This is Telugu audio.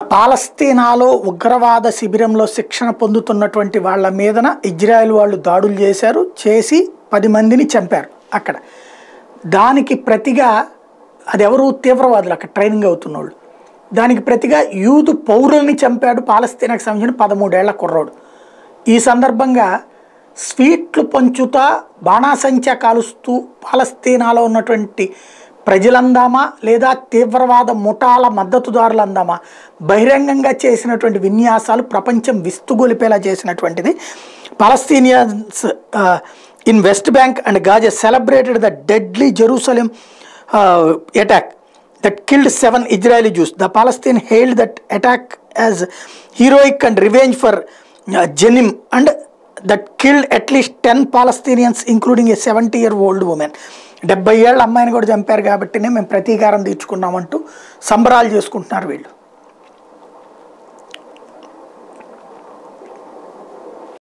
పాలస్తీనాలో ఉగ్రవాద శిబిరంలో శిక్షణ పొందుతున్నటువంటి వాళ్ళ మీదన ఇజ్రాయెల్ వాళ్ళు దాడులు చేశారు చేసి పది మందిని చంపారు అక్కడ దానికి ప్రతిగా అది ఎవరు తీవ్రవాదులు అక్కడ ట్రైనింగ్ అవుతున్న వాళ్ళు దానికి ప్రతిగా యూదు పౌరుల్ని చంపాడు పాలస్తీనాకు సంబంధించిన పదమూడేళ్ల కుర్రోడు ఈ సందర్భంగా స్వీట్లు పంచుతా బాణాసంచా కాలుస్తూ పాలస్తీనాలో ఉన్నటువంటి ప్రజలందామా లేదా తీవ్రవాద ముఠాల మద్దతుదారులు అందామా బహిరంగంగా చేసినటువంటి విన్యాసాలు ప్రపంచం విస్తుగొలిపేలా చేసినటువంటిది Palestinians in West Bank and Gaza celebrated the deadly Jerusalem attack that killed seven Israeli Jews. The Palestine hailed that attack as heroic and revenge for uh, Jenim and that killed at least 10 Palestinians including a 70 year old woman. డెబ్బై ఏళ్ళ అమ్మాయిని కూడా చంపారు కాబట్టినే మేము ప్రతీకారం తీర్చుకున్నామంటూ సంబరాలు చేసుకుంటున్నారు వీళ్ళు